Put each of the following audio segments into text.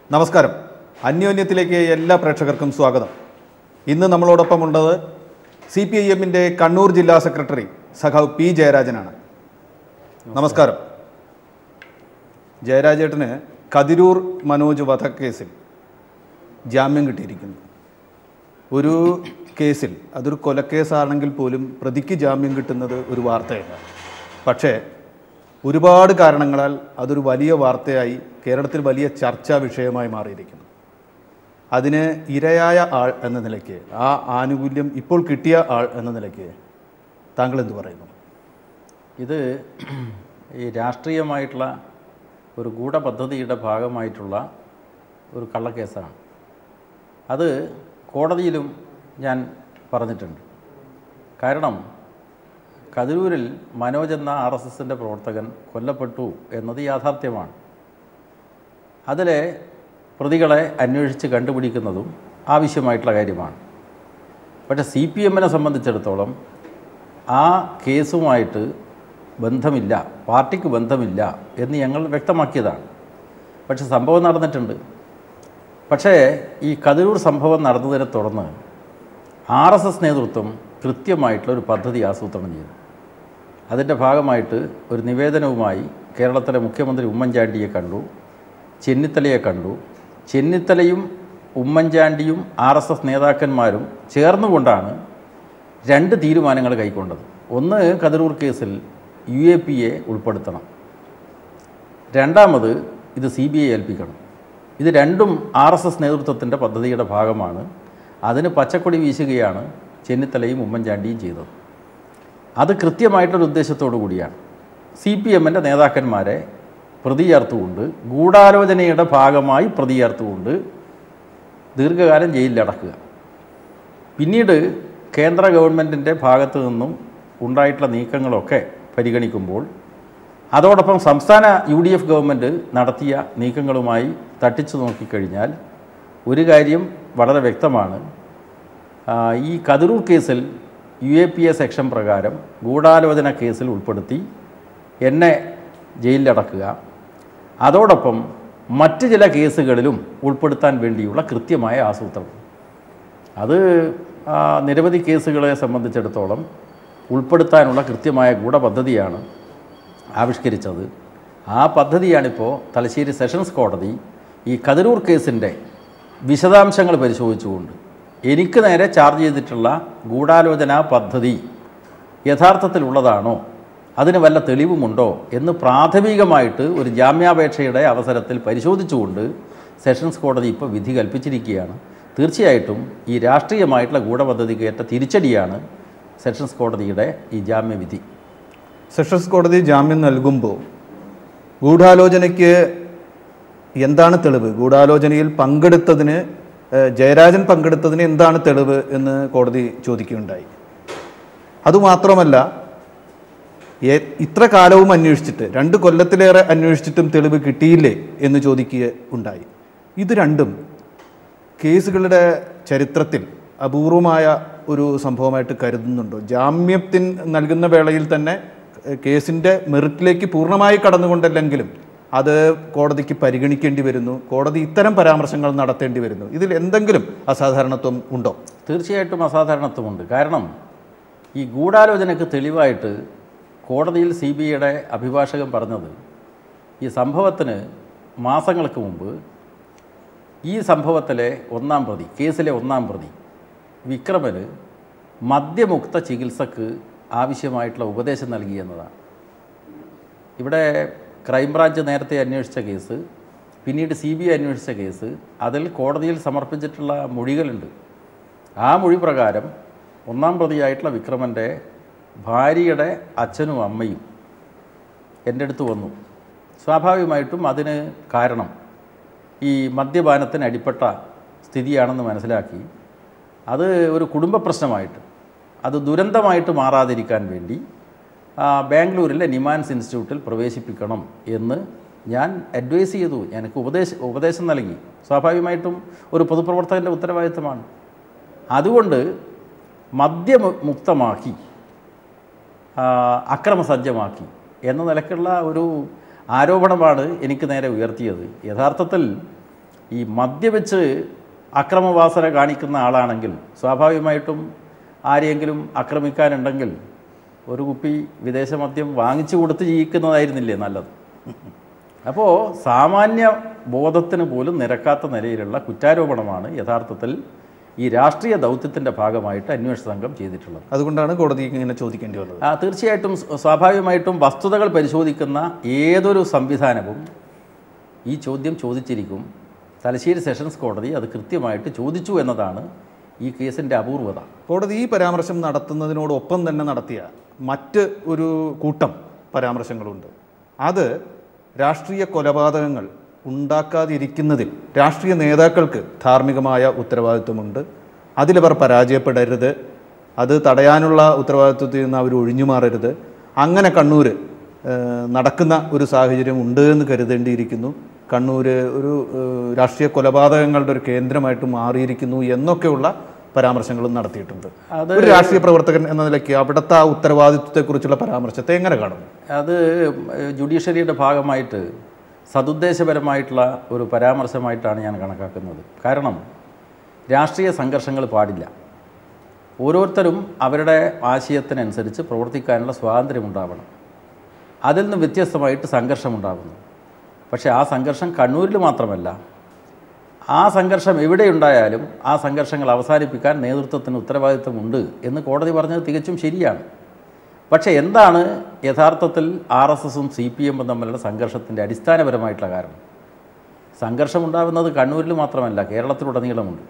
നമസ്കാരം അന്യോന്യത്തിലേക്ക് എല്ലാ പ്രേക്ഷകർക്കും സ്വാഗതം ഇന്ന് നമ്മളോടൊപ്പം ഉള്ളത് സി പി ഐ എമ്മിൻ്റെ കണ്ണൂർ ജില്ലാ സെക്രട്ടറി സഖാവ് പി ജയരാജനാണ് നമസ്കാരം ജയരാജേട്ടന് കതിരൂർ മനോജ് വധക്കേസിൽ ജാമ്യം കിട്ടിയിരിക്കുന്നു ഒരു കേസിൽ അതൊരു കൊലക്കേസാണെങ്കിൽ പോലും പ്രതിക്ക് ജാമ്യം കിട്ടുന്നത് ഒരു വാർത്തയല്ല പക്ഷേ ഒരുപാട് കാരണങ്ങളാൽ അതൊരു വലിയ വാർത്തയായി കേരളത്തിൽ വലിയ ചർച്ചാ വിഷയമായി മാറിയിരിക്കുന്നു അതിന് ഇരയായ ആൾ എന്ന നിലയ്ക്ക് ആ ആനുകൂല്യം ഇപ്പോൾ കിട്ടിയ ആൾ എന്ന നിലയ്ക്ക് താങ്കൾ എന്ത് പറയുന്നു ഇത് ഈ രാഷ്ട്രീയമായിട്ടുള്ള ഒരു ഗൂഢപദ്ധതിയുടെ ഭാഗമായിട്ടുള്ള ഒരു കള്ളക്കേസാണ് അത് കോടതിയിലും ഞാൻ പറഞ്ഞിട്ടുണ്ട് കാരണം കതിരൂരിൽ മനോജ് എന്ന ആർ എസ് എസിൻ്റെ പ്രവർത്തകൻ കൊല്ലപ്പെട്ടു എന്നത് യാഥാർത്ഥ്യമാണ് അതിലെ പ്രതികളെ അന്വേഷിച്ച് കണ്ടുപിടിക്കുന്നതും ആവശ്യമായിട്ടുള്ള കാര്യമാണ് പക്ഷേ സി പി എമ്മിനെ സംബന്ധിച്ചിടത്തോളം ആ കേസുമായിട്ട് ബന്ധമില്ല പാർട്ടിക്ക് ബന്ധമില്ല എന്ന് ഞങ്ങൾ വ്യക്തമാക്കിയതാണ് പക്ഷെ സംഭവം നടന്നിട്ടുണ്ട് പക്ഷേ ഈ കതിരൂർ സംഭവം നടന്നതിനെ തുടർന്ന് ആർ എസ് എസ് നേതൃത്വം കൃത്യമായിട്ടുള്ള ഒരു പദ്ധതി ആസൂത്രണം ചെയ്തു അതിൻ്റെ ഭാഗമായിട്ട് ഒരു നിവേദനവുമായി കേരളത്തിലെ മുഖ്യമന്ത്രി ഉമ്മൻചാണ്ടിയെ കണ്ടു ചെന്നിത്തലയെ കണ്ടു ചെന്നിത്തലയും ഉമ്മൻചാണ്ടിയും ആർ എസ് എസ് നേതാക്കന്മാരും ചേർന്നുകൊണ്ടാണ് രണ്ട് തീരുമാനങ്ങൾ കൈക്കൊണ്ടത് ഒന്ന് കതിരൂർ കേസിൽ യു എ പി എ ഉൾപ്പെടുത്തണം രണ്ടാമത് ഇത് സി ബി ഐ ഏൽപ്പിക്കണം ഇത് രണ്ടും ആർ എസ് എസ് നേതൃത്വത്തിൻ്റെ പദ്ധതിയുടെ ഭാഗമാണ് അതിന് പച്ചക്കൊടി വീശുകയാണ് ചെന്നിത്തലയും ഉമ്മൻചാണ്ടിയും ചെയ്തത് അത് കൃത്യമായിട്ടൊരു ഉദ്ദേശത്തോടു കൂടിയാണ് സി പി എമ്മിൻ്റെ നേതാക്കന്മാരെ പ്രതി ചേർത്തുകൊണ്ട് ഗൂഢാലോചനയുടെ ഭാഗമായി പ്രതി ചേർത്തുകൊണ്ട് ദീർഘകാലം ജയിലിലടക്കുക പിന്നീട് കേന്ദ്ര ഗവൺമെൻറ്റിൻ്റെ ഭാഗത്തു നിന്നും ഉണ്ടായിട്ടുള്ള നീക്കങ്ങളൊക്കെ പരിഗണിക്കുമ്പോൾ അതോടൊപ്പം സംസ്ഥാന യു ഡി എഫ് ഗവൺമെൻറ് നടത്തിയ നീക്കങ്ങളുമായി തട്ടിച്ചു നോക്കിക്കഴിഞ്ഞാൽ ഒരു കാര്യം വളരെ വ്യക്തമാണ് ആ, ഈ കതിരൂർ കേസിൽ U A P A section പ്രകാരം ഗൂഢാലോചന കേസിൽ ഉൾപ്പെടുത്തി എന്നെ ജയിലിലടക്കുക അതോടൊപ്പം മറ്റ് ചില കേസുകളിലും ഉൾപ്പെടുത്താൻ വേണ്ടിയുള്ള കൃത്യമായ ആസൂത്രണം അത് ആ, നിരവധി കേസുകളെ സംബന്ധിച്ചിടത്തോളം ഉൾപ്പെടുത്താനുള്ള കൃത്യമായ ഗൂഢപദ്ധതിയാണ് ആവിഷ്കരിച്ചത് ആ പദ്ധതിയാണിപ്പോൾ തലശ്ശേരി സെഷൻസ് കോടതി ഈ കതിരൂർ കേസിൻ്റെ വിശദാംശങ്ങൾ പരിശോധിച്ചുകൊണ്ട് എനിക്ക് നേരെ ചാർജ് ചെയ്തിട്ടുള്ള ഗൂഢാലോചന പദ്ധതി യഥാർത്ഥത്തിലുള്ളതാണോ അതിന് വല്ല തെളിവുമുണ്ടോ എന്ന് പ്രാഥമികമായിട്ട് ഒരു ജാമ്യാപേക്ഷയുടെ അവസരത്തിൽ പരിശോധിച്ചുകൊണ്ട് സെഷൻസ് കോടതി ഇപ്പോൾ വിധി കൽപ്പിച്ചിരിക്കുകയാണ് തീർച്ചയായിട്ടും ഈ രാഷ്ട്രീയമായിട്ടുള്ള ഗൂഢപദ്ധതിക്ക് ഏറ്റ തിരിച്ചടിയാണ് സെഷൻസ് കോടതിയുടെ ഈ ജാമ്യവിധി സെഷൻസ് കോടതി ജാമ്യം നൽകുമ്പോൾ ഗൂഢാലോചനയ്ക്ക് എന്താണ് തെളിവ് ഗൂഢാലോചനയിൽ പങ്കെടുത്തതിന് ഏഹ്, ജയരാജൻ പങ്കെടുത്തതിന് എന്താണ് തെളിവ് എന്ന് കോടതി ചോദിക്കുകയുണ്ടായി അതുമാത്രമല്ല ഏ- ഇത്ര കാലവും അന്വേഷിച്ചിട്ട് രണ്ട് കൊല്ലത്തിലേറെ അന്വേഷിച്ചിട്ടും തെളിവ് കിട്ടിയില്ലേ എന്ന് ചോദിക്കുക ഉണ്ടായി ഇത് രണ്ടും കേസുകളുടെ ചരിത്രത്തിൽ അപൂർവമായ ഒരു സംഭവമായിട്ട് കരുതുന്നുണ്ടോ ജാമ്യത്തിൻ നൽകുന്ന വേളയിൽ തന്നെ ഏഹ്, കേസിൻ്റെ മെറിറ്റിലേക്ക് പൂർണ്ണമായി കടന്നുകൊണ്ടല്ലെങ്കിലും അത് കോടതിക്ക് പരിഗണിക്കേണ്ടി വരുന്നു കോടതി ഇത്തരം പരാമർശങ്ങൾ നടത്തേണ്ടി വരുന്നു ഇതിൽ എന്തെങ്കിലും അസാധാരണത്വം ഉണ്ടോ തീർച്ചയായിട്ടും അസാധാരണത്വമുണ്ട് കാരണം ഈ ഗൂഢാലോചനയ്ക്ക് തെളിവായിട്ട് കോടതിയിൽ സി ബി ഐയുടെ അഭിഭാഷകൻ പറഞ്ഞത് ഈ സംഭവത്തിന് മാസങ്ങൾക്ക് മുമ്പ് ഈ സംഭവത്തിലെ ഒന്നാം പ്രതി കേസിലെ ഒന്നാം പ്രതി വിക്രമന് മദ്യമുക്ത ചികിത്സക്ക് ആവശ്യമായിട്ടുള്ള ഉപദേശം നൽകി എന്നതാണ് ഇവിടെ ക്രൈംബ്രാഞ്ച് നേരത്തെ അന്വേഷിച്ച കേസ് പിന്നീട് സി ബി ഐ അന്വേഷിച്ച കേസ് അതിൽ കോടതിയിൽ സമർപ്പിച്ചിട്ടുള്ള മൊഴികളുണ്ട് ആ മൊഴി പ്രകാരം ഒന്നാം പ്രതിയായിട്ടുള്ള വിക്രമൻ്റെ ഭാര്യയുടെ അച്ഛനും അമ്മയും എൻ്റെ അടുത്ത് വന്നു സ്വാഭാവികമായിട്ടും അതിന് കാരണം ഈ മദ്യപാനത്തിന് അടിപ്പെട്ട സ്ഥിതിയാണെന്ന് മനസ്സിലാക്കി അത് ഒരു കുടുംബ പ്രശ്നമായിട്ട് അത് ദുരന്തമായിട്ട് മാറാതിരിക്കാൻ വേണ്ടി ആ, ബാംഗ്ലൂരിലെ നിമാൻസ് ഇൻസ്റ്റിറ്റ്യൂട്ടിൽ പ്രവേശിപ്പിക്കണം എന്ന് ഞാൻ അഡ്വൈസ് ചെയ്തു എനിക്ക് ഉപദേശ ഉപദേശം നൽകി സ്വാഭാവികമായിട്ടും ഒരു പൊതുപ്രവർത്തകൻ്റെ ഉത്തരവാദിത്തമാണ് അതുകൊണ്ട് മദ്യമുക്തമാക്കി ആ, അക്രമസജ്ജമാക്കി എന്ന നിലക്കുള്ള ഒരു ആരോപണമാണ് എനിക്ക് നേരെ ഉയർത്തിയത് യഥാർത്ഥത്തിൽ ഈ മദ്യപിച്ച് അക്രമവാസന കാണിക്കുന്ന ആളാണെങ്കിൽ സ്വാഭാവികമായിട്ടും ആരെയെങ്കിലും ആക്രമിക്കാനുണ്ടെങ്കിൽ ഒരു കുപ്പി വിദേശ മദ്യം വാങ്ങിച്ചു കൊടുത്ത് ജീവിക്കുന്നതായിരുന്നില്ലേ നല്ലത് അപ്പോൾ സാമാന്യ ബോധത്തിന് പോലും നിരക്കാത്ത നിലയിലുള്ള കുറ്റാരോപണമാണ് യഥാർത്ഥത്തിൽ ഈ രാഷ്ട്രീയ ദൗത്യത്തിൻ്റെ ഭാഗമായിട്ട് അന്വേഷണ സംഘം ചെയ്തിട്ടുള്ളത് അതുകൊണ്ടാണ് കോടതിക്ക് ഇങ്ങനെ ചോദിക്കേണ്ടി വന്നത് ആ, തീർച്ചയായിട്ടും സ് സ്വാഭാവികമായിട്ടും വസ്തുതകൾ പരിശോധിക്കുന്ന ഏതൊരു സംവിധാനവും ഈ ചോദ്യം ചോദിച്ചിരിക്കും തലശ്ശേരി സെഷൻസ് കോടതി അത് കൃത്യമായിട്ട് ചോദിച്ചു എന്നതാണ് ഈ കേസിൻ്റെ അപൂർവത കോടതി ഈ പരാമർശം നടത്തുന്നതിനോടൊപ്പം തന്നെ നടത്തിയ മറ്റ് ഒരു കൂട്ടം പരാമർശങ്ങളുണ്ട് അത് രാഷ്ട്രീയ കൊലപാതകങ്ങൾ ഉണ്ടാക്കാതിരിക്കുന്നതിൽ രാഷ്ട്രീയ നേതാക്കൾക്ക് ധാർമ്മികമായ ഉത്തരവാദിത്വമുണ്ട് അതിലവർ പരാജയപ്പെടരുത് അത് തടയാനുള്ള ഉത്തരവാദിത്വത്തിൽ നിന്ന് അവർ ഒഴിഞ്ഞു മാറരുത് അങ്ങനെ കണ്ണൂർ ഏഹ്, നടക്കുന്ന ഒരു സാഹചര്യം ഉണ്ട് എന്ന് കരുതേണ്ടിയിരിക്കുന്നു കണ്ണൂർ ഒരു ഏഹ്, രാഷ്ട്രീയ കൊലപാതകങ്ങളുടെ ഒരു കേന്ദ്രമായിട്ട് മാറിയിരിക്കുന്നു എന്നൊക്കെയുള്ള പരാമർശങ്ങളും നടത്തിയിട്ടുണ്ട് അത് ഒരു രാഷ്ട്രീയ പ്രവർത്തകൻ എന്ന നിലയ്ക്ക് അവിടുത്തെ ആ ഉത്തരവാദിത്വത്തെക്കുറിച്ചുള്ള പരാമർശത്തെ എങ്ങനെ കാണുന്നു അത് ജുഡീഷ്യറിയുടെ ഭാഗമായിട്ട് സതുദ്ദേശപരമായിട്ടുള്ള ഒരു പരാമർശമായിട്ടാണ് ഞാൻ കണക്കാക്കുന്നത് കാരണം രാഷ്ട്രീയ സംഘർഷങ്ങൾ പാടില്ല ഓരോരുത്തരും അവരുടെ ആശയത്തിനനുസരിച്ച് പ്രവർത്തിക്കാനുള്ള സ്വാതന്ത്ര്യമുണ്ടാവണം അതിൽ നിന്ന് വ്യത്യസ്തമായിട്ട് സംഘർഷമുണ്ടാകുന്നു പക്ഷേ ആ സംഘർഷം കണ്ണൂരിൽ മാത്രമല്ല ആ സംഘർഷം എവിടെയുണ്ടായാലും ആ സംഘർഷങ്ങൾ അവസാനിപ്പിക്കാൻ നേതൃത്വത്തിന് ഉത്തരവാദിത്വമുണ്ട് എന്ന് കോടതി പറഞ്ഞത് തികച്ചും ശരിയാണ് പക്ഷേ എന്താണ് യഥാർത്ഥത്തിൽ ആർ എസ് എസും സി പി എമ്മും തമ്മിലുള്ള സംഘർഷത്തിൻ്റെ അടിസ്ഥാനപരമായിട്ടുള്ള കാരണം സംഘർഷമുണ്ടാകുന്നത് കണ്ണൂരിൽ മാത്രമല്ല കേരളത്തിലുടനീളമുണ്ട്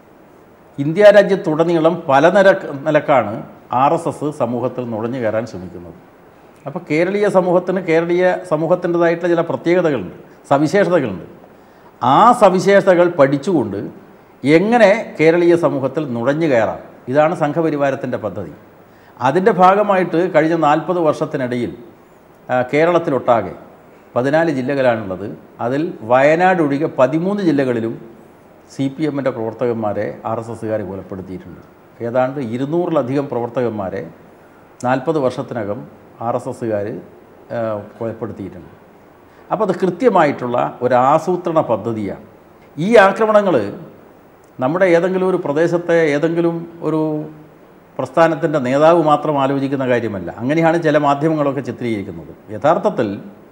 ഇന്ത്യ രാജ്യത്തുടനീളം പല നിര നിലക്കാണ് ആർ എസ് എസ് സമൂഹത്തിൽ നുഴഞ്ഞു കയറാൻ ശ്രമിക്കുന്നത് അപ്പോൾ കേരളീയ സമൂഹത്തിന് കേരളീയ സമൂഹത്തിൻ്റെതായിട്ടുള്ള ചില പ്രത്യേകതകളുണ്ട് സവിശേഷതകളുണ്ട് ആ സവിശേഷതകൾ പഠിച്ചുകൊണ്ട് എങ്ങനെ കേരളീയ സമൂഹത്തിൽ നുഴഞ്ഞു കയറാം ഇതാണ് സംഘപരിവാരത്തിൻ്റെ പദ്ധതി അതിൻ്റെ ഭാഗമായിട്ട് കഴിഞ്ഞ നാൽപ്പത് വർഷത്തിനിടയിൽ ആ, കേരളത്തിലൊട്ടാകെ പതിനാല് ജില്ലകളാണുള്ളത് അതിൽ വയനാട് ഒഴികെ പതിമൂന്ന് ജില്ലകളിലും സി പി എമ്മിൻ്റെ പ്രവർത്തകന്മാരെ ആർ എസ് എസ്സുകാർ കൊലപ്പെടുത്തിയിട്ടുണ്ട് ഏതാണ്ട് ഇരുന്നൂറിലധികം പ്രവർത്തകന്മാരെ നാൽപ്പത് വർഷത്തിനകം ആർ എസ് എസ്സുകാർ കൊലപ്പെടുത്തിയിട്ടുണ്ട് അപ്പോൾ അത് കൃത്യമായിട്ടുള്ള ഒരു ആസൂത്രണ പദ്ധതിയാണ് ഈ ആക്രമണങ്ങൾ നമ്മുടെ ഏതെങ്കിലും ഒരു പ്രദേശത്തെ ഏതെങ്കിലും ഒരു പ്രസ്ഥാനത്തിൻ്റെ നേതാവ് മാത്രം ആലോചിക്കുന്ന കാര്യമല്ല അങ്ങനെയാണ് ചില മാധ്യമങ്ങളൊക്കെ ചിത്രീകരിക്കുന്നത് യഥാർത്ഥത്തിൽ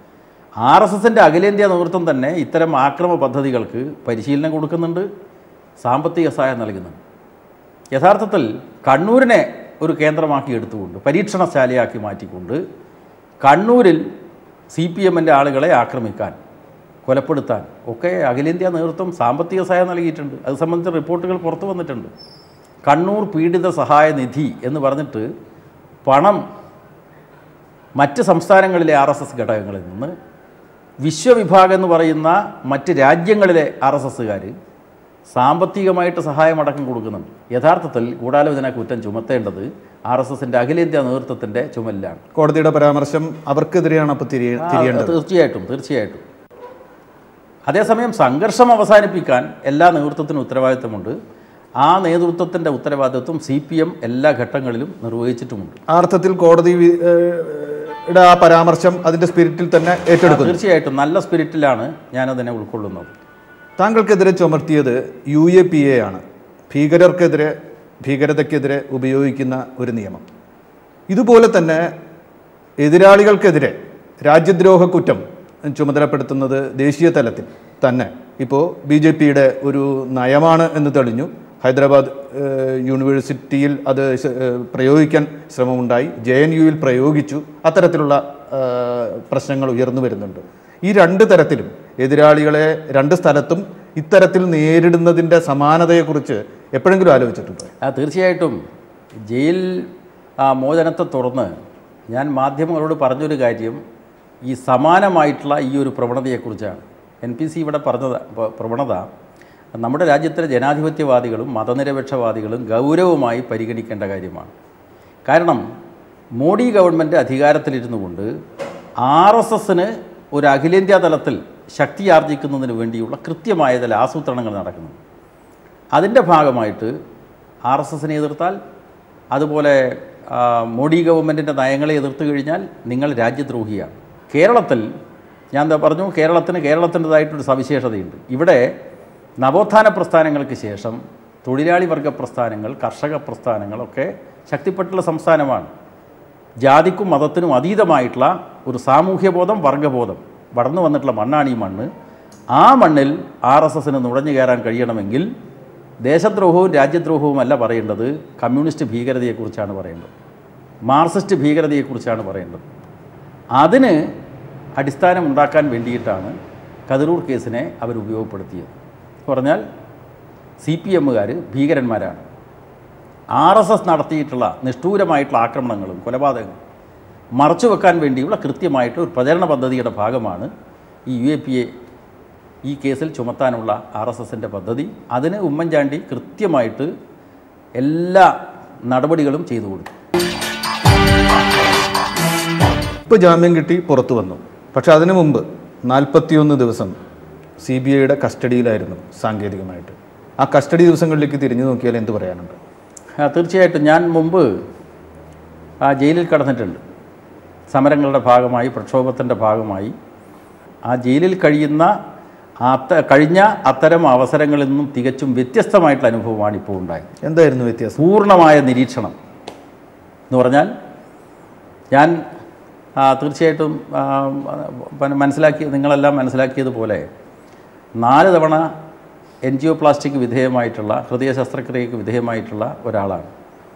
ആർ എസ് എസിൻ്റെ അഖിലേന്ത്യാ നേതൃത്വം തന്നെ ഇത്തരം ആക്രമ പദ്ധതികൾക്ക് പരിശീലനം കൊടുക്കുന്നുണ്ട് സാമ്പത്തിക സഹായം നൽകുന്നുണ്ട് യഥാർത്ഥത്തിൽ കണ്ണൂരിനെ ഒരു കേന്ദ്രമാക്കി എടുത്തുകൊണ്ട് പരീക്ഷണശാലയാക്കി മാറ്റിക്കൊണ്ട് കണ്ണൂരിൽ സി പി എമ്മിൻ്റെ ആളുകളെ ആക്രമിക്കാൻ കൊലപ്പെടുത്താൻ ഒക്കെ അഖിലേന്ത്യാ നേതൃത്വം സാമ്പത്തിക സഹായം നൽകിയിട്ടുണ്ട് അത് സംബന്ധിച്ച റിപ്പോർട്ടുകൾ പുറത്തു വന്നിട്ടുണ്ട് കണ്ണൂർ പീഡിത സഹായ നിധി എന്ന് പറഞ്ഞിട്ട് പണം മറ്റ് സംസ്ഥാനങ്ങളിലെ ആർ എസ് എസ് ഘടകങ്ങളിൽ നിന്ന് വിശ്വവിഭാഗം എന്ന് പറയുന്ന മറ്റ് രാജ്യങ്ങളിലെ ആർ എസ് എസ്സുകാർ സാമ്പത്തികമായിട്ട് സഹായമടക്കം കൊടുക്കുന്നുണ്ട് യഥാർത്ഥത്തിൽ ഗൂഢാലോചന കുറ്റം ചുമത്തേണ്ടത് ആർ എസ് എസിൻ്റെ അഖിലേന്ത്യാ നേതൃത്വത്തിൻ്റെ ചുമലിലാണ് കോടതിയുടെ പരാമർശം അവർക്കെതിരെയാണ് അപ്പോൾ തിരിയ ആ, തിരിയേണ്ടത് തീർച്ചയായിട്ടും തീർച്ചയായിട്ടും അതേസമയം സംഘർഷം അവസാനിപ്പിക്കാൻ എല്ലാ നേതൃത്വത്തിനും ഉത്തരവാദിത്തമുണ്ട് ആ നേതൃത്വത്തിൻ്റെ ഉത്തരവാദിത്വം സി പി എം എല്ലാ ഘട്ടങ്ങളിലും നിർവഹിച്ചിട്ടുമുണ്ട് ആ അർത്ഥത്തിൽ കോടതി വി- ഏഹ്, യുടെ ആ പരാമർശം അതിൻ്റെ സ്പിരിറ്റിൽ തന്നെ ഏറ്റെടുക്കുന്നു തീർച്ചയായിട്ടും നല്ല സ്പിരിറ്റിലാണ് ഞാനതിനെ ഉൾക്കൊള്ളുന്നത് താങ്കൾക്കെതിരെ ചുമർത്തിയത് യു എ പി എ ആണ് ഭീകരർക്കെതിരെ ഭീകരതയ്ക്കെതിരെ ഉപയോഗിക്കുന്ന ഒരു നിയമം ഇതുപോലെ തന്നെ എതിരാളികൾക്കെതിരെ രാജ്യദ്രോഹ കുറ്റം ചുമതലപ്പെടുത്തുന്നത് ദേശീയ തലത്തിൽ തന്നെ ഇപ്പോൾ ബി ജെ പിയുടെ ഒരു നയമാണ് എന്ന് തെളിഞ്ഞു ഹൈദരാബാദ് ഏഹ്, യൂണിവേഴ്സിറ്റിയിൽ അത് ശ- ഏഹ്, പ്രയോഗിക്കാൻ ശ്രമമുണ്ടായി ജെ എൻ യുവിൽ പ്രയോഗിച്ചു അത്തരത്തിലുള്ള ഏഹ്, പ്രശ്നങ്ങൾ ഉയർന്നു വരുന്നുണ്ട് ഈ രണ്ട് തരത്തിലും എതിരാളികളെ രണ്ട് സ്ഥലത്തും ഇത്തരത്തിൽ നേരിടുന്നതിൻ്റെ സമാനതയെക്കുറിച്ച് എപ്പോഴെങ്കിലും ആലോചിച്ചിട്ടുണ്ടോ ആ തീർച്ചയായിട്ടും ജയിൽ ആ, മോചനത്തെ തുടർന്ന് ഞാൻ മാധ്യമങ്ങളോട് പറഞ്ഞൊരു കാര്യം ഈ സമാനമായിട്ടുള്ള ഈ ഒരു പ്രവണതയെക്കുറിച്ചാണ് എൻ പി സി ഇവിടെ പറഞ്ഞത് പ- പ്രവണത നമ്മുടെ രാജ്യത്തിലെ ജനാധിപത്യവാദികളും മതനിരപേക്ഷവാദികളും ഗൗരവമായി പരിഗണിക്കേണ്ട കാര്യമാണ് കാരണം മോഡി ഗവൺമെൻറ് അധികാരത്തിലിരുന്നു കൊണ്ട് ആർ എസ് എസിന് ഒരു അഖിലേന്ത്യാ തലത്തിൽ ശക്തിയാർജിക്കുന്നതിന് വേണ്ടിയുള്ള കൃത്യമായ ചില ആസൂത്രണങ്ങൾ നടക്കുന്നുണ്ട് അതിൻ്റെ ഭാഗമായിട്ട് ആർ എസ് എസിനെ എതിർത്താൽ അതുപോലെ ആ, മോഡി ഗവൺമെൻറ്റിൻ്റെ നയങ്ങളെ എതിർത്ത് കഴിഞ്ഞാൽ നിങ്ങൾ രാജ്യദ്രോഹിയാണ് കേരളത്തിൽ ഞാൻ എന്താ പറഞ്ഞു കേരളത്തിന് കേരളത്തിൻ്റെതായിട്ടൊരു സവിശേഷതയുണ്ട് ഇവിടെ നവോത്ഥാന പ്രസ്ഥാനങ്ങൾക്ക് ശേഷം തൊഴിലാളി വർഗ പ്രസ്ഥാനങ്ങൾ കർഷക പ്രസ്ഥാനങ്ങളൊക്കെ ശക്തിപ്പെട്ടുള്ള സംസ്ഥാനമാണ് ജാതിക്കും മതത്തിനും അതീതമായിട്ടുള്ള ഒരു സാമൂഹ്യബോധം വർഗബോധം വളർന്നു വന്നിട്ടുള്ള മണ്ണാണ് ഈ മണ്ണ് ആ മണ്ണിൽ ആർ എസ് എസിന് നുഴഞ്ഞു കയറാൻ കഴിയണമെങ്കിൽ ദേശദ്രോഹവും രാജ്യദ്രോഹവും അല്ല പറയേണ്ടത് കമ്മ്യൂണിസ്റ്റ് ഭീകരതയെക്കുറിച്ചാണ് പറയേണ്ടത് മാർക്സിസ്റ്റ് ഭീകരതയെക്കുറിച്ചാണ് പറയേണ്ടത് അതിന് അടിസ്ഥാനം ഉണ്ടാക്കാൻ വേണ്ടിയിട്ടാണ് കതിരൂർ കേസിനെ അവർ ഉപയോഗപ്പെടുത്തിയത് പറഞ്ഞാൽ സി പി എമ്മുകാർ ഭീകരന്മാരാണ് ആർ എസ് എസ് നടത്തിയിട്ടുള്ള നിഷ്ഠൂരമായിട്ടുള്ള ആക്രമണങ്ങളും കൊലപാതകങ്ങളും മറച്ചു വെക്കാൻ വേണ്ടിയുള്ള കൃത്യമായിട്ട് ഒരു പ്രചരണ പദ്ധതിയുടെ ഭാഗമാണ് ഈ യു എ പി എ ഈ കേസിൽ ചുമത്താനുള്ള ആർ എസ് എസിൻ്റെ പദ്ധതി അതിന് ഉമ്മൻചാണ്ടി കൃത്യമായിട്ട് എല്ലാ നടപടികളും ചെയ്തു കൊടുത്തു ഇപ്പോൾ ജാമ്യം കിട്ടി പുറത്തു വന്നു പക്ഷെ അതിനു മുമ്പ് നാൽപ്പത്തിയൊന്ന് ദിവസം സി ബി ഐയുടെ കസ്റ്റഡിയിലായിരുന്നു സാങ്കേതികമായിട്ട് ആ കസ്റ്റഡി ദിവസങ്ങളിലേക്ക് തിരിഞ്ഞു നോക്കിയാൽ എന്ത് പറയാനുണ്ട് ആ, തീർച്ചയായിട്ടും ഞാൻ മുമ്പ് ആ ജയിലിൽ കടന്നിട്ടുണ്ട് സമരങ്ങളുടെ ഭാഗമായി പ്രക്ഷോഭത്തിൻ്റെ ഭാഗമായി ആ ജയിലിൽ കഴിയുന്ന അത്ത കഴിഞ്ഞ അത്തരം അവസരങ്ങളിൽ നിന്നും തികച്ചും വ്യത്യസ്തമായിട്ടുള്ള അനുഭവമാണ് ഇപ്പോൾ ഉണ്ടായത് എന്തായിരുന്നു വ്യത്യാസം പൂർണ്ണമായ നിരീക്ഷണം എന്ന് പറഞ്ഞാൽ ഞാൻ ആ, തീർച്ചയായിട്ടും ആ, പ- മനസ്സിലാക്കി നിങ്ങളെല്ലാം മനസ്സിലാക്കിയതുപോലെ നാല് തവണ എൻജിയോപ്ലാസ്റ്റിക് വിധേയമായിട്ടുള്ള ഹൃദയ ശസ്ത്രക്രിയക്ക് വിധേയമായിട്ടുള്ള ഒരാളാണ്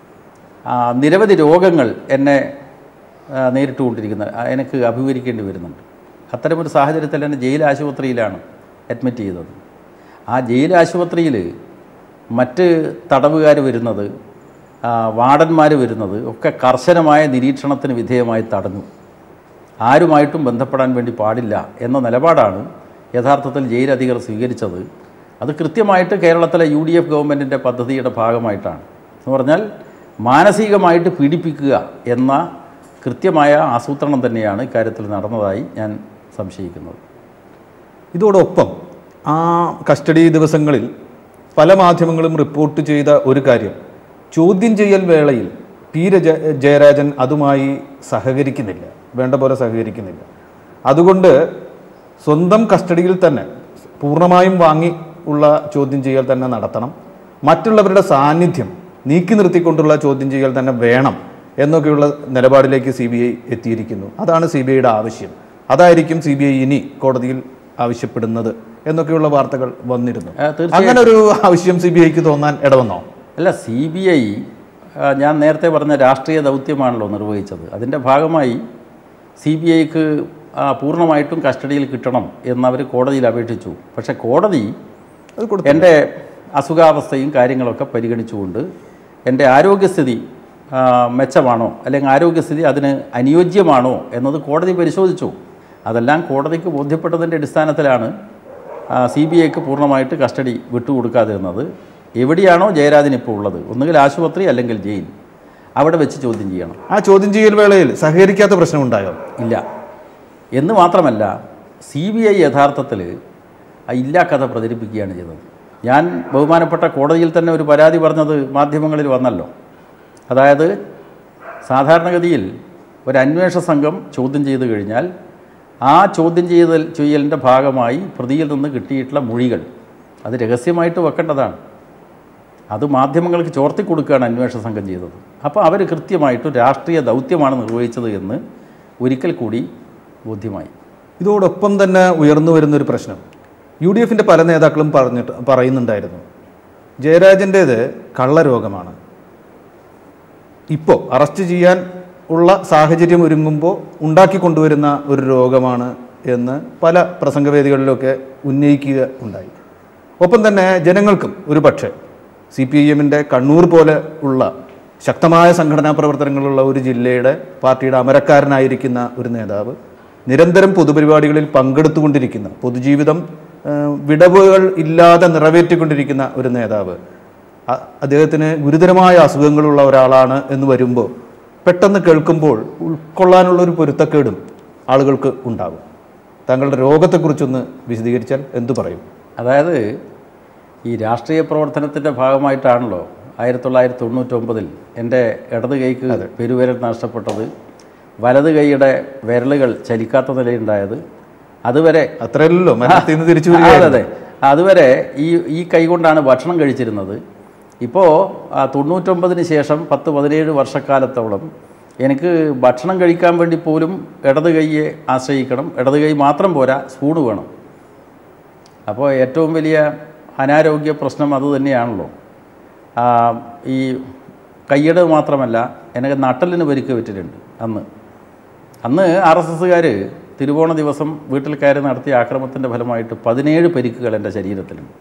ആ, നിരവധി രോഗങ്ങൾ എന്നെ ആ, നേരിട്ടുകൊണ്ടിരിക്കുന്ന ആ, എനിക്ക് അഭിമുഖീകരിക്കേണ്ടി വരുന്നുണ്ട് അത്തരമൊരു സാഹചര്യത്തിൽ എന്നെ ജയിൽ ആശുപത്രിയിലാണ് അഡ്മിറ്റ് ചെയ്തത് ആ ജയിൽ ആശുപത്രിയിൽ മറ്റ് തടവുകാർ വരുന്നത് വാർഡന്മാർ വരുന്നത് ഒക്കെ കർശനമായ നിരീക്ഷണത്തിന് വിധേയമായി തടഞ്ഞു ആരുമായിട്ടും ബന്ധപ്പെടാൻ വേണ്ടി പാടില്ല എന്ന നിലപാടാണ് യഥാർത്ഥത്തിൽ ജയിലധികർ സ്വീകരിച്ചത് അത് കൃത്യമായിട്ട് കേരളത്തിലെ യു ഡി എഫ് ഗവൺമെൻറ്റിൻ്റെ പദ്ധതിയുടെ ഭാഗമായിട്ടാണ് എന്ന് പറഞ്ഞാൽ മാനസികമായിട്ട് പീഡിപ്പിക്കുക എന്ന കൃത്യമായ ആസൂത്രണം തന്നെയാണ് ഇക്കാര്യത്തിൽ നടന്നതായി ഞാൻ സംശയിക്കുന്നത് ഇതോടൊപ്പം ആ കസ്റ്റഡി ദിവസങ്ങളിൽ പല മാധ്യമങ്ങളും റിപ്പോർട്ട് ചെയ്ത ഒരു കാര്യം ചോദ്യം ചെയ്യൽ വേളയിൽ പി രജ ജയരാജൻ അതുമായി സഹകരിക്കുന്നില്ല വേണ്ട പോലെ സഹകരിക്കുന്നില്ല അതുകൊണ്ട് സ്വന്തം കസ്റ്റഡിയിൽ തന്നെ പൂർണ്ണമായും വാങ്ങി ഉള്ള ചോദ്യം ചെയ്യൽ തന്നെ നടത്തണം മറ്റുള്ളവരുടെ സാന്നിധ്യം നീക്കി നിർത്തിക്കൊണ്ടുള്ള ചോദ്യം ചെയ്യൽ തന്നെ വേണം എന്നൊക്കെയുള്ള നിലപാടിലേക്ക് സി ബി ഐ എത്തിയിരിക്കുന്നു അതാണ് സി ബി ഐയുടെ ആവശ്യം അതായിരിക്കും സി ബി ഐ ഇനി കോടതിയിൽ ആവശ്യപ്പെടുന്നത് എന്നൊക്കെയുള്ള വാർത്തകൾ വന്നിരുന്നു ആ, തീർച്ചയായും. അങ്ങനെ ഒരു ആവശ്യം സി ബി ഐക്ക് തോന്നാൻ ഇടവന്നോ അല്ല സി ബി ഐ ഞാൻ നേരത്തെ പറഞ്ഞ രാഷ്ട്രീയ ദൗത്യമാണല്ലോ നിർവഹിച്ചത് അതിൻ്റെ ഭാഗമായി സി ബി ഐക്ക് പൂർണ്ണമായിട്ടും കസ്റ്റഡിയിൽ കിട്ടണം എന്നവർ കോടതിയിൽ അപേക്ഷിച്ചു പക്ഷേ കോടതി അത് കൊടുത്തു എൻ്റെ അസുഖാവസ്ഥയും കാര്യങ്ങളൊക്കെ പരിഗണിച്ചുകൊണ്ട് എൻ്റെ ആരോഗ്യസ്ഥിതി ആ, മെച്ചമാണോ അല്ലെങ്കിൽ ആരോഗ്യസ്ഥിതി അതിന് അനുയോജ്യമാണോ എന്നത് കോടതി പരിശോധിച്ചു അതെല്ലാം കോടതിക്ക് ബോധ്യപ്പെട്ടതിൻ്റെ അടിസ്ഥാനത്തിലാണ് സി ബി ഐക്ക് പൂർണ്ണമായിട്ട് കസ്റ്റഡി വിട്ടുകൊടുക്കാതിരുന്നത് എവിടെയാണോ ജയരാജൻ ഇപ്പോൾ ഉള്ളത് ഒന്നുകിൽ ആശുപത്രി അല്ലെങ്കിൽ ജയിൽ അവിടെ വെച്ച് ചോദ്യം ചെയ്യണം ആ ചോദ്യം ചെയ്യൽ വേളയിൽ സഹകരിക്കാത്ത പ്രശ്നമുണ്ടായോ ഇല്ല എന്ന് മാത്രമല്ല സി ബി ഐ യഥാർത്ഥത്തിൽ ആ ഇല്ലാ കഥ പ്രചരിപ്പിക്കുകയാണ് ചെയ്തത് ഞാൻ ബഹുമാനപ്പെട്ട കോടതിയിൽ തന്നെ ഒരു പരാതി പറഞ്ഞത് മാധ്യമങ്ങളിൽ വന്നല്ലോ അതായത് സാധാരണഗതിയിൽ ഒരു അന്വേഷണ സംഘം ചോദ്യം ചെയ്തു കഴിഞ്ഞാൽ ആ ചോദ്യം ചെയ്തൽ ചെയ്യലിൻ്റെ ഭാഗമായി പ്രതിയിൽ നിന്ന് കിട്ടിയിട്ടുള്ള മൊഴികൾ അത് രഹസ്യമായിട്ട് വെക്കേണ്ടതാണ് അത് മാധ്യമങ്ങൾക്ക് ചോർത്തി കൊടുക്കുകയാണ് അന്വേഷണ സംഘം ചെയ്തത് അപ്പോൾ അവർ കൃത്യമായിട്ട് രാഷ്ട്രീയ ദൗത്യമാണ് നിർവഹിച്ചത് എന്ന് ഒരിക്കൽ കൂടി ബോധ്യമായി ഇതോടൊപ്പം തന്നെ ഉയർന്നു വരുന്നൊരു പ്രശ്നം യു ഡി എഫിൻ്റെ പല നേതാക്കളും പറഞ്ഞിട്ട് പറയുന്നുണ്ടായിരുന്നു ജയരാജൻ്റേത് കള്ളരോഗമാണ് ഇപ്പോൾ അറസ്റ്റ് ചെയ്യാൻ ഉള്ള സാഹചര്യം ഒരുങ്ങുമ്പോൾ ഉണ്ടാക്കി കൊണ്ടുവരുന്ന ഒരു രോഗമാണ് എന്ന് പല പ്രസംഗവേദികളിലൊക്കെ ഉന്നയിക്കുക ഉണ്ടായി ഒപ്പം തന്നെ ജനങ്ങൾക്കും ഒരു പക്ഷേ സി പി ഐ എമ്മിൻ്റെ കണ്ണൂർ പോലെ ഉള്ള ശക്തമായ സംഘടനാ പ്രവർത്തനങ്ങളുള്ള ഒരു ജില്ലയുടെ പാർട്ടിയുടെ അമരക്കാരനായിരിക്കുന്ന ഒരു നേതാവ് നിരന്തരം പൊതുപരിപാടികളിൽ പങ്കെടുത്തുകൊണ്ടിരിക്കുന്ന പൊതുജീവിതം ആ, വിടവുകൾ ഇല്ലാതെ നിറവേറ്റിക്കൊണ്ടിരിക്കുന്ന ഒരു നേതാവ് അ- അദ്ദേഹത്തിന് ഗുരുതരമായ അസുഖങ്ങളുള്ള ഒരാളാണ് എന്ന് വരുമ്പോൾ പെട്ടെന്ന് കേൾക്കുമ്പോൾ ഉൾക്കൊള്ളാനുള്ള ഒരു പൊരുത്തക്കേടും ആളുകൾക്ക് ഉണ്ടാകും താങ്കളുടെ രോഗത്തെക്കുറിച്ചൊന്ന് വിശദീകരിച്ചാൽ എന്തു പറയും അതായത് ഈ രാഷ്ട്രീയ പ്രവർത്തനത്തിൻ്റെ ഭാഗമായിട്ടാണല്ലോ ആയിരത്തി തൊള്ളായിരത്തി തൊണ്ണൂറ്റൊമ്പതിൽ എൻ്റെ ഇടത് കൈക്ക് പെരുവിരൽ നഷ്ടപ്പെട്ടത് വലത് കൈയുടെ വിരലുകൾ ചലിക്കാത്ത നിലയുണ്ടായത് അതുവരെ അത്രയല്ലോ മരണത്തിൽ നിന്ന് തിരിച്ചു അതെ വരികയായിരുന്നു. അതെ അതുവരെ ഈ ഈ കൈ കൊണ്ടാണ് ഭക്ഷണം കഴിച്ചിരുന്നത് ഇപ്പോൾ തൊണ്ണൂറ്റൊമ്പതിന് ശേഷം പത്ത് പതിനേഴ് വർഷക്കാലത്തോളം എനിക്ക് ഭക്ഷണം കഴിക്കാൻ വേണ്ടി പോലും ഇടത് കൈയെ ആശ്രയിക്കണം ഇടത് കൈ മാത്രം പോരാ സ്പൂണ് വേണം അപ്പോൾ ഏറ്റവും വലിയ അനാരോഗ്യ പ്രശ്നം അത് തന്നെയാണല്ലോ ആ, ഈ കയ്യുടെ മാത്രമല്ല എനിക്ക് നട്ടലിന് പരിക്ക് പറ്റിയിട്ടുണ്ട് അന്ന് അന്ന് ആർ എസ് എസ്സുകാർ തിരുവോണ ദിവസം വീട്ടിൽ കയറി നടത്തിയ ആക്രമണത്തിൻ്റെ ഫലമായിട്ട് പതിനേഴ് പരിക്കുകൾ എൻ്റെ ശരീരത്തിലുണ്ട്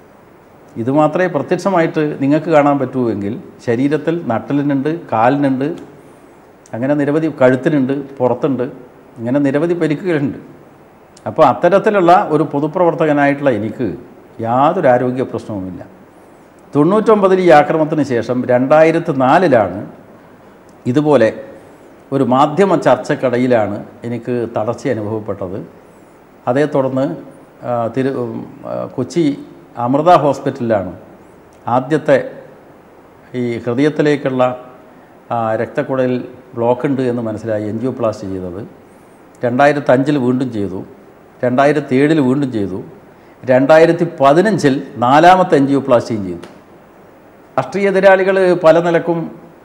ഇത് മാത്രമേ പ്രത്യക്ഷമായിട്ട് നിങ്ങൾക്ക് കാണാൻ പറ്റുമെങ്കിൽ ശരീരത്തിൽ നട്ടലിനുണ്ട് കാലിനുണ്ട് അങ്ങനെ നിരവധി കഴുത്തിനുണ്ട് പുറത്തുണ്ട് ഇങ്ങനെ നിരവധി പരിക്കുകളുണ്ട് അപ്പോൾ അത്തരത്തിലുള്ള ഒരു പൊതുപ്രവർത്തകനായിട്ടുള്ള എനിക്ക് യാതൊരു ആരോഗ്യ പ്രശ്നവുമില്ല തൊണ്ണൂറ്റൊമ്പതിൽ ഈ ആക്രമണത്തിന് ശേഷം രണ്ടായിരത്തി നാലിലാണ് ഇതുപോലെ ഒരു മാധ്യമ ചർച്ചക്കടയിലാണ് എനിക്ക് തളർച്ച അനുഭവപ്പെട്ടത് അതേ തുടർന്ന് ആ, തിരു ഉം, ആ, കൊച്ചി അമൃത ഹോസ്പിറ്റലിലാണ് ആദ്യത്തെ ഈ ഹൃദയത്തിലേക്കുള്ള ആ, രക്തക്കുഴലിൽ ബ്ലോക്ക് ഉണ്ട് എന്ന് മനസ്സിലായി എൻജിയോപ്ലാസ്റ്റ് ചെയ്തത് രണ്ടായിരത്തി അഞ്ചിൽ വീണ്ടും ചെയ്തു രണ്ടായിരത്തി ഏഴിൽ വീണ്ടും ചെയ്തു രണ്ടായിരത്തി പതിനഞ്ചിൽ നാലാമത്തെ എൻജിയോപ്ലാസ്റ്റിയും ചെയ്തു രാഷ്ട്രീയ എതിരാളികൾ പല നിലക്കും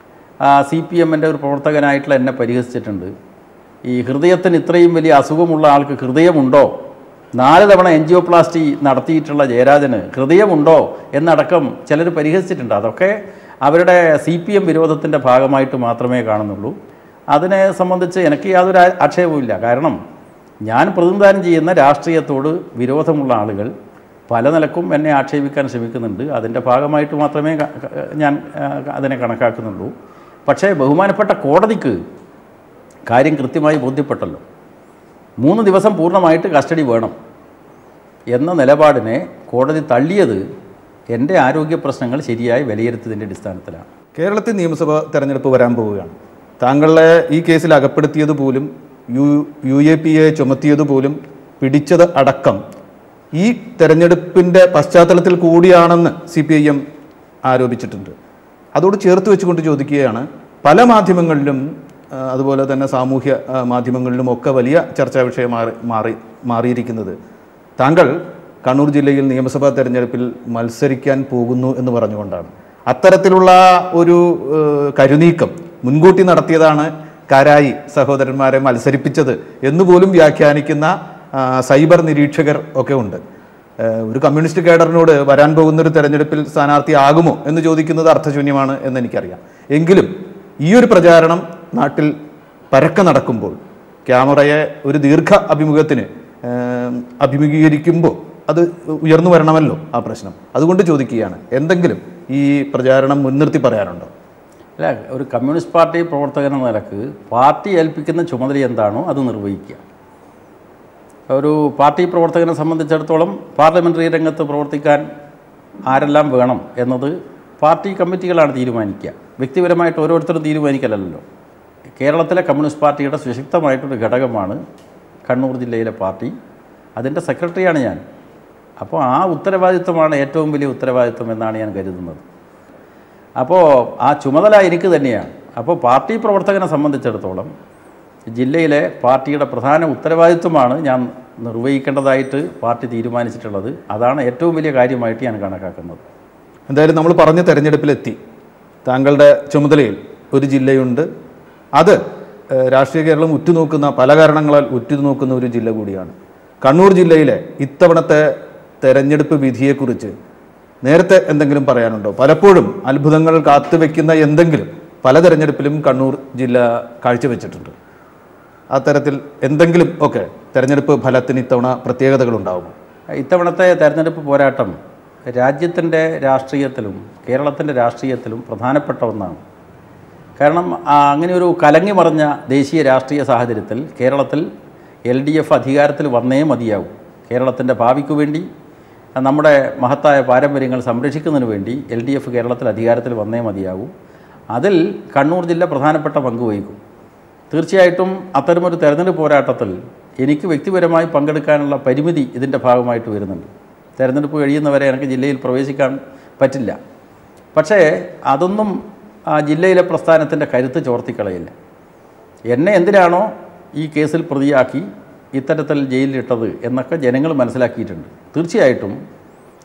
സി പി എമ്മിൻ്റെ ഒരു പ്രവർത്തകനായിട്ടുള്ള എന്നെ പരിഹസിച്ചിട്ടുണ്ട് ഈ ഹൃദയത്തിന് ഇത്രയും വലിയ അസുഖമുള്ള ആൾക്ക് ഹൃദയമുണ്ടോ നാല് തവണ എൻജിയോപ്ലാസ്റ്റി നടത്തിയിട്ടുള്ള ജയരാജന് ഹൃദയമുണ്ടോ എന്നടക്കം ചിലർ പരിഹസിച്ചിട്ടുണ്ട് അതൊക്കെ അവരുടെ സി പി എം വിരോധത്തിൻ്റെ ഭാഗമായിട്ട് മാത്രമേ കാണുന്നുള്ളൂ അതിനെ സംബന്ധിച്ച് എനിക്ക് യാതൊരു ആ- ആക്ഷേപവുമില്ല കാരണം ഞാൻ പ്രതിനിധാനം ചെയ്യുന്ന രാഷ്ട്രീയത്തോട് വിരോധമുള്ള ആളുകൾ പല നിലക്കും എന്നെ ആക്ഷേപിക്കാൻ ശ്രമിക്കുന്നുണ്ട് അതിൻ്റെ ഭാഗമായിട്ട് മാത്രമേ ക- ക- ഞാൻ ആ, അതിനെ കണക്കാക്കുന്നുള്ളൂ പക്ഷേ ബഹുമാനപ്പെട്ട കോടതിക്ക് കാര്യം കൃത്യമായി ബോധ്യപ്പെട്ടല്ലോ മൂന്ന് ദിവസം പൂർണ്ണമായിട്ട് കസ്റ്റഡി വേണം എന്ന നിലപാടിനെ കോടതി തള്ളിയത് എൻ്റെ ആരോഗ്യ പ്രശ്നങ്ങൾ ശരിയായി വിലയിരുത്തിയതിൻ്റെ അടിസ്ഥാനത്തിലാണ് കേരളത്തിൽ നിയമസഭ തെരഞ്ഞെടുപ്പ് വരാൻ പോവുകയാണ് താങ്കളെ ഈ കേസിൽ അകപ്പെടുത്തിയത് പോലും U U A P A ചുമത്തിയത് പോലും പിടിച്ചത് അടക്കം ഈ തെരഞ്ഞെടുപ്പിൻ്റെ പശ്ചാത്തലത്തിൽ കൂടിയാണെന്ന് സി പി ഐ എം ആരോപിച്ചിട്ടുണ്ട് അതോട് ചേർത്ത് വെച്ചുകൊണ്ട് ചോദിക്കുകയാണ് പല മാധ്യമങ്ങളിലും ആ, അതുപോലെ തന്നെ സാമൂഹ്യ ആ, മാധ്യമങ്ങളിലും ഒക്കെ വലിയ ചർച്ചാ വിഷയമായി മാറി മാറിയിരിക്കുന്നത് താങ്കൾ കണ്ണൂർ ജില്ലയിൽ നിയമസഭാ തെരഞ്ഞെടുപ്പിൽ മത്സരിക്കാൻ പോകുന്നു എന്ന് പറഞ്ഞുകൊണ്ടാണ് അത്തരത്തിലുള്ള ഒരു ഏഹ്, കരുനീക്കം മുൻകൂട്ടി നടത്തിയതാണ് കാരായി സഹോദരന്മാരെ മത്സരിപ്പിച്ചത് എന്നുപോലും വ്യാഖ്യാനിക്കുന്ന ആ, സൈബർ നിരീക്ഷകർ ഒക്കെ ഉണ്ട് ഏഹ്, ഒരു കമ്മ്യൂണിസ്റ്റ് കേഡറിനോട് വരാൻ പോകുന്ന ഒരു തെരഞ്ഞെടുപ്പിൽ സ്ഥാനാർത്ഥിയാകുമോ എന്ന് ചോദിക്കുന്നത് അർത്ഥശൂന്യമാണ് എന്ന് എനിക്കറിയാം എങ്കിലും ഈ ഒരു പ്രചാരണം നാട്ടിൽ പരക്കെ നടക്കുമ്പോൾ ക്യാമറയെ ഒരു ദീർഘ അഭിമുഖത്തിന് ഏഹ്, അഭിമുഖീകരിക്കുമ്പോൾ അത് ഉയർന്നു വരണമല്ലോ ആ പ്രശ്നം അതുകൊണ്ട് ചോദിക്കുകയാണ് എന്തെങ്കിലും ഈ പ്രചാരണം മുൻനിർത്തി പറയാനുണ്ടോ അല്ല ഒരു കമ്മ്യൂണിസ്റ്റ് പാർട്ടി പ്രവർത്തകൻ എന്ന നിലക്ക് പാർട്ടി ഏൽപ്പിക്കുന്ന ചുമതല എന്താണോ അത് നിർവഹിക്കുക ഒരു പാർട്ടി പ്രവർത്തകനെ സംബന്ധിച്ചിടത്തോളം പാർലമെൻ്ററി രംഗത്ത് പ്രവർത്തിക്കാൻ ആരെല്ലാം വേണം എന്നത് പാർട്ടി കമ്മിറ്റികളാണ് തീരുമാനിക്കുക വ്യക്തിപരമായിട്ട് ഓരോരുത്തരും തീരുമാനിക്കലല്ലോ കേരളത്തിലെ കമ്മ്യൂണിസ്റ്റ് പാർട്ടിയുടെ സുശക്തമായിട്ടൊരു ഘടകമാണ് കണ്ണൂർ ജില്ലയിലെ പാർട്ടി അതിൻ്റെ സെക്രട്ടറിയാണ് ഞാൻ അപ്പോൾ ആ ഉത്തരവാദിത്വമാണ് ഏറ്റവും വലിയ ഉത്തരവാദിത്വം എന്നാണ് ഞാൻ കരുതുന്നത് അപ്പോൾ ആ ചുമതല എനിക്ക് തന്നെയാണ് അപ്പോൾ പാർട്ടി പ്രവർത്തകനെ സംബന്ധിച്ചിടത്തോളം ജില്ലയിലെ പാർട്ടിയുടെ പ്രധാന ഉത്തരവാദിത്വമാണ് ഞാൻ നിർവഹിക്കേണ്ടതായിട്ട് പാർട്ടി തീരുമാനിച്ചിട്ടുള്ളത് അതാണ് ഏറ്റവും വലിയ കാര്യമായിട്ട് ഞാൻ കണക്കാക്കുന്നത് എന്തായാലും നമ്മൾ പറഞ്ഞ തെരഞ്ഞെടുപ്പിലെത്തി താങ്കളുടെ ചുമതലയിൽ ഒരു ജില്ലയുണ്ട് അത് ഏഹ്, രാഷ്ട്രീയ കേരളം ഉറ്റുനോക്കുന്ന പല കാരണങ്ങളാൽ ഉറ്റുനോക്കുന്ന ഒരു ജില്ല കൂടിയാണ് കണ്ണൂർ ജില്ലയിലെ ഇത്തവണത്തെ തെരഞ്ഞെടുപ്പ് വിധിയെക്കുറിച്ച് നേരത്തെ എന്തെങ്കിലും പറയാനുണ്ടോ പലപ്പോഴും അത്ഭുതങ്ങൾ കാത്തുവെക്കുന്ന എന്തെങ്കിലും പല തെരഞ്ഞെടുപ്പിലും കണ്ണൂർ ജില്ല കാഴ്ചവെച്ചിട്ടുണ്ട് ആ തരത്തിൽ എന്തെങ്കിലും ഒക്കെ തെരഞ്ഞെടുപ്പ് ഫലത്തിന് ഇത്തവണ പ്രത്യേകതകളുണ്ടാവുമോ ഇത്തവണത്തെ തെരഞ്ഞെടുപ്പ് പോരാട്ടം രാജ്യത്തിൻ്റെ രാഷ്ട്രീയത്തിലും കേരളത്തിൻ്റെ രാഷ്ട്രീയത്തിലും പ്രധാനപ്പെട്ട ഒന്നാണ് കാരണം ആ, അങ്ങനെ ഒരു കലങ്ങി മറിഞ്ഞ ദേശീയ രാഷ്ട്രീയ സാഹചര്യത്തിൽ കേരളത്തിൽ എൽ ഡി എഫ് അധികാരത്തിൽ വന്നേ മതിയാവും കേരളത്തിൻ്റെ ഭാവിക്കു വേണ്ടി ആ, നമ്മുടെ മഹത്തായ പാരമ്പര്യങ്ങൾ സംരക്ഷിക്കുന്നതിന് വേണ്ടി എൽ ഡി എഫ് കേരളത്തിൽ അധികാരത്തിൽ വന്നേ മതിയാവും അതിൽ കണ്ണൂർ ജില്ല പ്രധാനപ്പെട്ട പങ്ക് വഹിക്കും തീർച്ചയായിട്ടും അത്തരമൊരു തെരഞ്ഞെടുപ്പ് പോരാട്ടത്തിൽ എനിക്ക് വ്യക്തിപരമായി പങ്കെടുക്കാനുള്ള പരിമിതി ഇതിൻ്റെ ഭാഗമായിട്ട് വരുന്നുണ്ട് തെരഞ്ഞെടുപ്പ് കഴിയുന്നവരെ എനിക്ക് ജില്ലയിൽ പ്രവേശിക്കാൻ പറ്റില്ല പക്ഷേ അതൊന്നും ആ ജില്ലയിലെ പ്രസ്ഥാനത്തിൻ്റെ കരുത്ത് ചോർത്തിക്കളയില്ല എന്നെ എന്തിനാണോ ഈ കേസിൽ പ്രതിയാക്കി ഇത്തരത്തിൽ ജയിലിലിട്ടത് എന്നൊക്കെ ജനങ്ങൾ മനസ്സിലാക്കിയിട്ടുണ്ട് തീർച്ചയായിട്ടും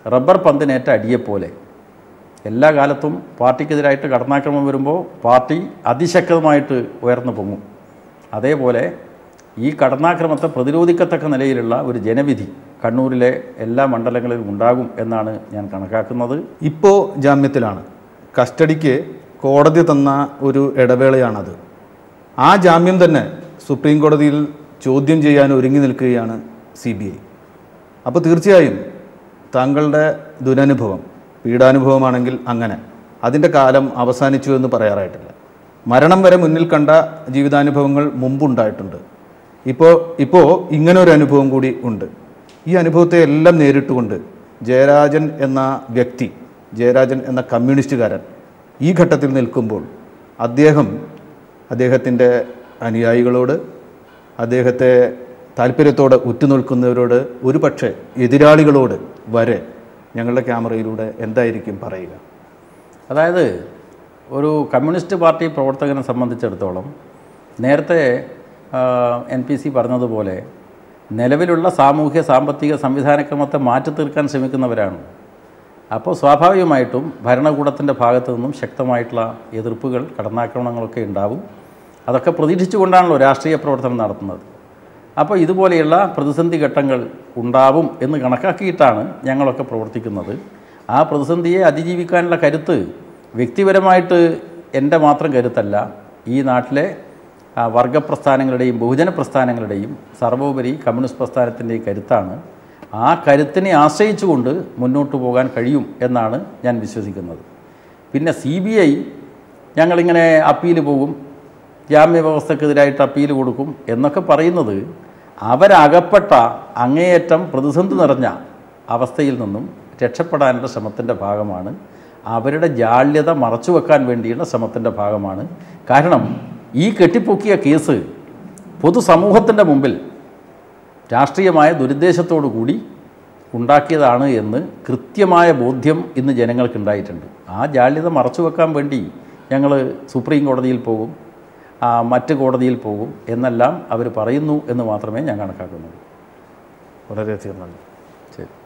റബ്ബർ പന്തിനേറ്റ അടിയെപ്പോലെ എല്ലാ കാലത്തും പാർട്ടിക്കെതിരായിട്ട് കടന്നാക്രമണം വരുമ്പോൾ പാർട്ടി അതിശക്തമായിട്ട് ഉയർന്നു പൊങ്ങും അതേപോലെ ഈ കടന്നാക്രമത്തെ പ്രതിരോധിക്കത്തക്ക നിലയിലുള്ള ഒരു ജനവിധി കണ്ണൂരിലെ എല്ലാ മണ്ഡലങ്ങളിലും ഉണ്ടാകും എന്നാണ് ഞാൻ കണക്കാക്കുന്നത് ഇപ്പോൾ ജാമ്യത്തിലാണ് കസ്റ്റഡിക്ക് കോടതി തന്ന ഒരു ഇടവേളയാണത് ആ ജാമ്യം തന്നെ സുപ്രീം കോടതിയിൽ ചോദ്യം ചെയ്യാൻ ഒരുങ്ങി നിൽക്കുകയാണ് സി ബി ഐ അപ്പോൾ തീർച്ചയായും താങ്കളുടെ ദുരനുഭവം പീഡാനുഭവമാണെങ്കിൽ അങ്ങനെ അതിൻ്റെ കാലം അവസാനിച്ചു എന്ന് പറയാറായിട്ടില്ല മരണം വരെ മുന്നിൽ കണ്ട ജീവിതാനുഭവങ്ങൾ മുമ്പുണ്ടായിട്ടുണ്ട് ഇപ്പോൾ ഇപ്പോൾ ഇങ്ങനെ ഒരു അനുഭവം കൂടി ഉണ്ട് ഈ അനുഭവത്തെ എല്ലാം നേരിട്ടുകൊണ്ട് ജയരാജൻ എന്ന വ്യക്തി ജയരാജൻ എന്ന കമ്മ്യൂണിസ്റ്റുകാരൻ ഈ ഘട്ടത്തിൽ നിൽക്കുമ്പോൾ അദ്ദേഹം അദ്ദേഹത്തിൻ്റെ അനുയായികളോട് അദ്ദേഹത്തെ താല്പര്യത്തോടെ ഉറ്റുനിൽക്കുന്നവരോട് ഒരു പക്ഷേ എതിരാളികളോട് വരെ ഞങ്ങളുടെ ക്യാമറയിലൂടെ എന്തായിരിക്കും പറയുക അതായത് ഒരു കമ്മ്യൂണിസ്റ്റ് പാർട്ടി പ്രവർത്തകനെ സംബന്ധിച്ചിടത്തോളം നേരത്തെ എൻ പി സി പറഞ്ഞതുപോലെ നിലവിലുള്ള സാമൂഹ്യ സാമ്പത്തിക സംവിധാനക്രമത്തെ മാറ്റി തീർക്കാൻ ശ്രമിക്കുന്നവരാണ് അപ്പോൾ സ്വാഭാവികമായിട്ടും ഭരണകൂടത്തിൻ്റെ ഭാഗത്തു നിന്നും ശക്തമായിട്ടുള്ള എതിർപ്പുകൾ കടന്നാക്രമണങ്ങളൊക്കെ ഉണ്ടാവും അതൊക്കെ പ്രതീക്ഷിച്ചുകൊണ്ടാണല്ലോ രാഷ്ട്രീയ പ്രവർത്തനം നടത്തുന്നത് അപ്പോൾ ഇതുപോലെയുള്ള പ്രതിസന്ധി ഘട്ടങ്ങൾ ഉണ്ടാവും എന്ന് കണക്കാക്കിയിട്ടാണ് ഞങ്ങളൊക്കെ പ്രവർത്തിക്കുന്നത് ആ പ്രതിസന്ധിയെ അതിജീവിക്കാനുള്ള കരുത്ത് വ്യക്തിപരമായിട്ട് എൻ്റെ മാത്രം കരുത്തല്ല ഈ നാട്ടിലെ ആ, വർഗപ്രസ്ഥാനങ്ങളുടെയും ബഹുജന പ്രസ്ഥാനങ്ങളുടെയും സർവോപരി കമ്മ്യൂണിസ്റ്റ് പ്രസ്ഥാനത്തിൻ്റെയും കരുത്താണ് ആ കരുത്തിനെ ആശ്രയിച്ചുകൊണ്ട് മുന്നോട്ട് പോകാൻ കഴിയും എന്നാണ് ഞാൻ വിശ്വസിക്കുന്നത് പിന്നെ സി ബി ഐ ഞങ്ങളിങ്ങനെ അപ്പീൽ പോകും ജാമ്യ വ്യവസ്ഥക്കെതിരായിട്ട് അപ്പീൽ കൊടുക്കും എന്നൊക്കെ പറയുന്നത് അവരകപ്പെട്ട അങ്ങേയറ്റം പ്രതിസന്ധി നിറഞ്ഞ അവസ്ഥയിൽ നിന്നും രക്ഷപ്പെടാനുള്ള ശ്രമത്തിൻ്റെ ഭാഗമാണ് അവരുടെ ജാള്യത മറച്ചു വെക്കാൻ വേണ്ടിയുള്ള ശ്രമത്തിൻ്റെ ഭാഗമാണ് കാരണം ഈ കെട്ടിപ്പൊക്കിയ കേസ് പൊതുസമൂഹത്തിൻ്റെ മുമ്പിൽ രാഷ്ട്രീയമായ ദുരുദ്ദേശത്തോടു കൂടി ഉണ്ടാക്കിയതാണ് എന്ന് കൃത്യമായ ബോധ്യം ഇന്ന് ജനങ്ങൾക്കുണ്ടായിട്ടുണ്ട് ആ ജാള്യത മറച്ചു വെക്കാൻ വേണ്ടി ഞങ്ങൾ സുപ്രീം കോടതിയിൽ പോകും ആ, മറ്റ് കോടതിയിൽ പോകും എന്നെല്ലാം അവർ പറയുന്നു എന്ന് മാത്രമേ ഞാൻ കണക്കാക്കുന്നുള്ളൂ വളരെയധികം നന്ദി ശരി